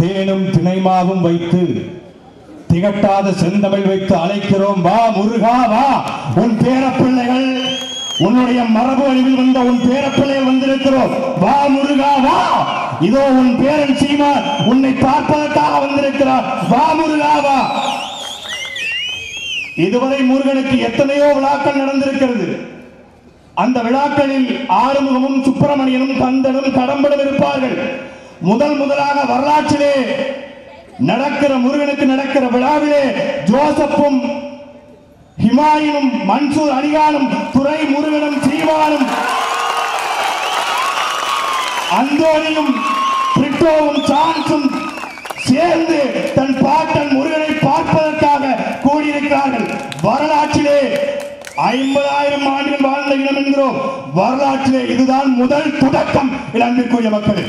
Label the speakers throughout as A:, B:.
A: தேனும் திணைமாவும் வைத்து திகட்டாத செந்தமிழ் வைத்து அழைக்கிறோம் வா முருகா வா உன் பேரப்பிள்ளைகள் உன்னுடைய மரபு அழிவில் வந்த உன் பேரப்பிள்ளைகள் வந்திருக்கிறோம் வா முருகா வா இதோ உன் பேரன் சீமான் உன்னை பார்ப்பதற்காக வந்திருக்கிறார் வா முருகா வா இதுவரை முருகனுக்கு எத்தனையோ விழாக்கள் நடந்திருக்கிறது அந்த விழாக்களில் ஆறுமுகமும் சுப்பிரமணியனும் கந்தனும் கடம்பனும் இருப்பார்கள் முதல் முதலாக வரலாற்றிலே நடக்கிற முருகனுக்கு நடக்கிற விழாவிலே ஜோசப்பும் ஹிமாயினும் மன்சூர் அலிகானும் துரை முருகனும் சீமானும் அந்தோனியும் பிரிட்டோவும் சான்ஸும் சேர்ந்து தன் பாட்டன் முருகனை பார்ப்பதற்காக கூடியிருக்கிறார்கள் வரலாற்றிலே ஐம்பதாயிரம் ஆண்டுகள் வாழ்ந்த இனம் என்கிறோம் வரலாற்றிலே இதுதான் முதல் தொடக்கம் இது அன்பிற்குரிய மக்களே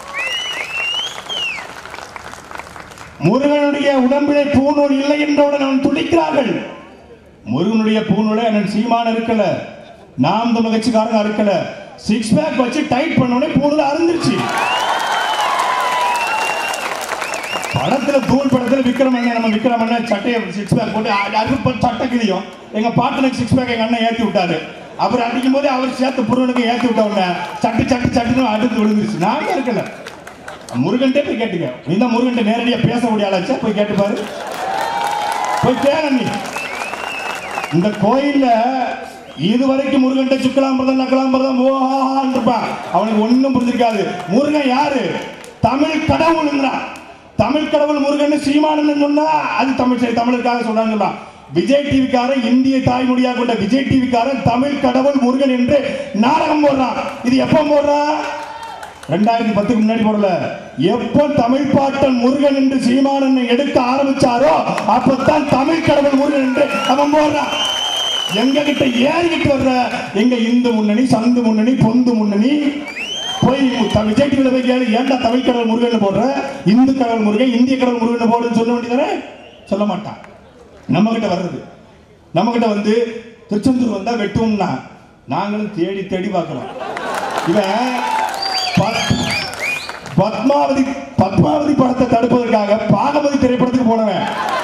A: முருகனுடைய உடம்பிலே பூநூல் இல்லை என்றவுடன் அவன் துடிக்கிறார்கள் முருகனுடைய பூநூலை அண்ணன் சீமான இருக்கல நாம் இந்த கட்சிக்காரங்க இருக்கல சிக்ஸ் பேக் வச்சு டைட் பண்ண உடனே பூநூல் அருந்துருச்சு படத்துல தூள் படத்துல விக்ரமண்ணன் நம்ம விக்ரமண்ணன் சட்டையை சிக்ஸ் பேக் போட்டு அறுப்பு சட்டை கிளியும் எங்க பாட்டனுக்கு சிக்ஸ் பேக் எங்க அண்ணன் ஏத்தி விட்டாரு அப்புறம் அடிக்கும் போது அவர் சேர்த்து புருவனுக்கு ஏத்தி விட்ட உடனே சட்டு சட்டு சட்டுன்னு அடுத்து விழுந்துருச்சு நானே இருக்கல முருகன்ட்டே போய் கேட்டுக்க நீ தான் முருகன்ட்ட நேரடியா பேச முடிய ஆளாச்சா போய் கேட்டு பாரு போய் கேள நீ இந்த கோயில்ல இதுவரைக்கும் முருகன்ட்ட சுக்கலாம்பிரதம் நக்கலாம்பிரதம் ஓஹான் இருப்பான் அவனுக்கு ஒண்ணும் புரிஞ்சிருக்காது முருகன் யாரு தமிழ் கடவுளுங்கிறான் தமிழ் கடவுள் முருகன் சீமானன் சொன்னா அது தமிழ் சரி தமிழுக்காக சொல்றாங்க விஜய் டிவிக்காரன் இந்திய தாய்மொழியாக கொண்ட விஜய் டிவிக்காரன் தமிழ் கடவுள் முருகன் என்று நாடகம் போடுறான் இது எப்ப போடுறான் ரெண்டாயிரத்தி பத்துக்கு முன்னாடி போடல எப்போ தமிழ் பாட்டன் முருகன் என்று சீமானன் எடுக்க ஆரம்பிச்சாரோ அப்பதான் தமிழ் கடவுள் முருகன் என்று அவன் போடுறான் எங்க கிட்ட ஏறிக்கிட்டு வர்ற எங்க இந்து முன்னணி சந்து முன்னணி பொந்து முன்னணி போய் த- விஜய் டிவில போய் கேளு ஏன்டா தமிழ் கடவுள் முருகன் போடுற இந்து கடவுள் முருகன் இந்திய கடவுள் முருகன் போடுன்னு சொல்ல வேண்டியதானே சொல்ல மாட்டான் நம்ம கிட்ட வர்றது நம்ம கிட்ட வந்து திருச்செந்தூர் வந்தா வெட்டுவோம்னா நாங்களும் தேடி தேடி பார்க்கிறோம் இவன் பத்- பத்மாவதி பத்மாவதி படத்தை தடுப்பதற்காக பாகவதி திரைப்படத்துக்கு போனவன்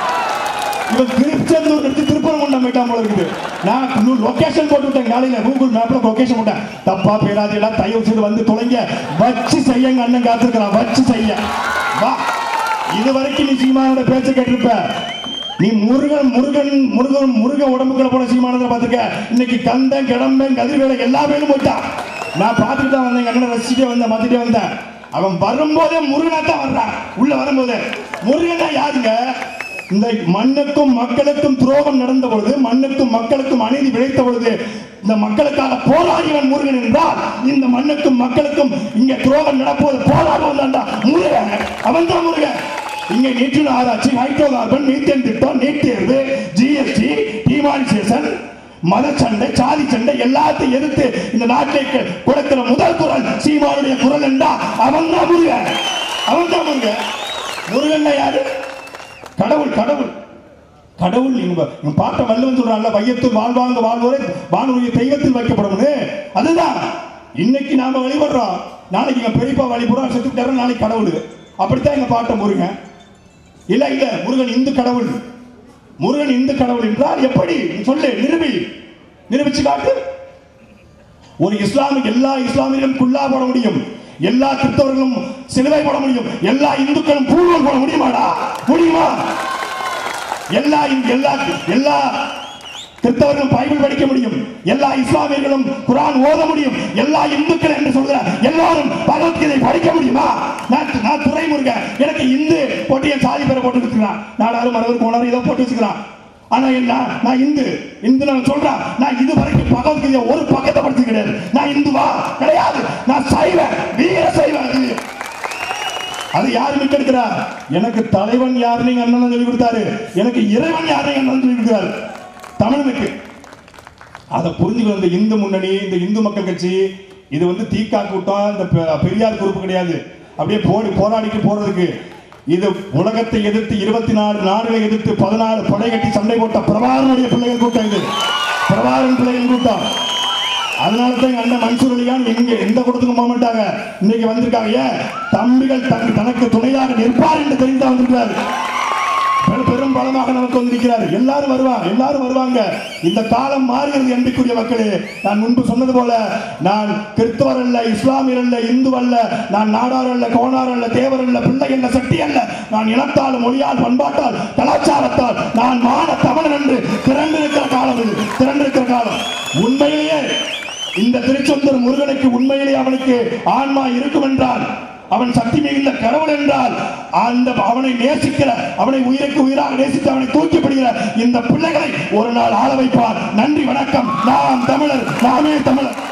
A: இவன் திருச்செந்தூர் எடுத்து திருப்பரங்குன்றம் போயிட்டான் போல இருக்குது நான் இன்னும் லொகேஷன் போட்டு விட்டேன் காலையில கூகுள் மேப்ல லொகேஷன் போட்டேன் தப்பா பேராதீங்களா தயவு செய்து வந்து தொலைங்க வச்சு செய்யங்க அண்ணன் காத்திருக்கிறான் வச்சு செய்ய வா இது வரைக்கும் நீ சீமானோட பேச்ச கேட்டிருப்ப நீ முருகன் முருகன் முருகன் முருகன் உடம்புக்குள்ள போன சீமானதை பார்த்துக்க இன்னைக்கு கந்தன் கிடம்பன் கதிர்வேலை எல்லா பேரும் போயிட்டான் நான் பார்த்துட்டு தான் வந்தேன் எங்க அண்ணனை ரசிச்சுட்டே வந்தேன் பார்த்துட்டே வந்தேன் அவன் வரும்போதே முருகனா தான் வர்றான் உள்ள வரும்போதே முருகனா யாருங்க இந்த மண்ணுக்கும் மக்களுக்கும் துரோகம் நடந்த பொழுது மண்ணுக்கும் மக்களுக்கும் அநீதி விளைத்த பொழுது இந்த மக்களுக்காக போராடியவன் முருகன் என்றால் இந்த மண்ணுக்கும் மக்களுக்கும் இங்க துரோகம் நடப்போது போராடுவன் தான்டா முருகன் அவன் தான் முருகன் இங்க நீற்றின் ஆராய்ச்சி ஹைட்ரோ கார்பன் மீத்தேன் திட்டம் நீட் தேர்வு ஜிஎஸ்டி டிமானிசேஷன் மத சண்டை சாதி சண்டை எல்லாத்தையும் எதிர்த்து இந்த நாட்டை க- கொடுக்கிற முதல் குரல் சீமானுடைய குரல் என்றா அவன் தான் முருகன் அவன் தான் முருகன் முருகன் யாரு கடவுள் கடவுள் கடவுள் இவங்க இவன் பாட்டை வள்ளுவன் சொல்றான்ல வையத்தில் வாழ்வாங்க வாழ்வோரை வானுடைய தெய்வத்தில் வைக்கப்படும்னு அதுதான் இன்னைக்கு நாம வழிபடுறோம் நாளைக்கு எங்க பெரியப்பா வழிபடுறோம் செத்துக்கிட்டாரு நாளைக்கு கடவுள் அப்படித்தான் எங்க பாட்டை முருகன் இல்ல இல்ல முருகன் இந்து கடவுள் முருகன் இந்து கடவுள் என்றால் எப்படி நீ சொல்லு நிரூபி நிரூபிச்சு காட்டு ஒரு இஸ்லாமிக் எல்லா இஸ்லாமியர்களும் குல்லா போட முடியும் எல்லா கிறிஸ்தவர்களும் சிலுவை போட முடியும் எல்லா இந்துக்களும் பூணூல் போட முடியுமாடா முடியுமா எல்லா எல்லா எல்லா கிறிஸ்தவர்களும் பைபிள் படிக்க முடியும் எல்லா இஸ்லாமியர்களும் குரான் ஓத முடியும் எல்லா இந்துக்கள் என்று சொல்கிற எல்லாரும் பகவத்கீதை படிக்க முடியுமா நான் நான் துறைமுருக எனக்கு இந்து போட்டு என் சாதி பேரை போட்டு வச்சுக்கிறான் நாடாரு மரவர் போனாரு ஏதோ போட்டு வச்சுக்கிறான் ஆனா என்ன நான் இந்து இந்து நான் சொல்றேன் நான் இது வரைக்கும் பகவத்கீதை ஒரு பக்கத்தை படிச்சு கிடையாது நான் இந்துவா கிடையாது நான் சைவன் வீர சைவன் அது. அது யாரு மீட்டெடுக்கிறா எனக்கு தலைவன் யாருன்னு எங்க அண்ணன் சொல்லி கொடுத்தாரு எனக்கு இறைவன் யாருன்னு எங்க அண்ணன் சொல்லி கொடுத்தாரு தமிழனுக்கு அதை புரிஞ்சுக்கணும் இந்த இந்து முன்னணி இந்த இந்து மக்கள் கட்சி இது வந்து தீக்கா கூட்டம் இந்த பெ- பெரியார் குரூப் கிடையாது அப்படியே போடி போராடிட்டு போறதுக்கு இது உலகத்தை எதிர்த்து இருபத்தி நாலு நாடுகளை எதிர்த்து பதினாறு படை கட்டி சண்டை போட்ட பிரபாகரனுடைய பிள்ளைகள் கூட்டம் இது பிரபாகரன் பிள்ளைகள் கூட்டம் அதனால தான் எங்க அண்ணன் மன்சூர் அலிகான் எங்க எந்த கூட்டத்துக்கும் போக மாட்டாங்க இன்னைக்கு வந்திருக்காங்க ஏன் தம்பிகள் தன் தனக்கு துணையாக நிற்பார் என்று தெரிந்து வந்திருக்கிறார் பெரும் பெரும் பலமாக நமக்கு வந்திருக்கிறார் எல்லாரும் வருவாங்க எல்லாரும் வருவாங்க இந்த காலம் மாறுகிறது என்பிக்குரிய மக்களே நான் முன்பு சொன்னது போல நான் கிறிஸ்தவர் அல்ல இஸ்லாமியர் அல்ல இந்து அல்ல நான் நாடார் அல்ல கோணார் அல்ல தேவர் அல்ல பிள்ளை அல்ல சக்தி அல்ல நான் இனத்தால் மொழியால் பண்பாட்டால் கலாச்சாரத்தால் நான் மான தமிழன் என்று திரண்டிருக்கிற காலம் இது திரண்டிருக்கிற காலம் உண்மையிலேயே இந்த திருச்செந்தூர் முருகனுக்கு உண்மையிலே அவனுக்கு ஆன்மா இருக்கும் என்றால் அவன் சக்தி மிகுந்த கடவுள் என்றால் அந்த அவனை நேசிக்கிற அவனை உயிருக்கு உயிராக நேசித்து அவனை தூக்கிப்படுகிற இந்த பிள்ளைகளை ஒரு நாள் ஆள வைப்பார் நன்றி வணக்கம் நாம் தமிழர் நாமே தமிழர்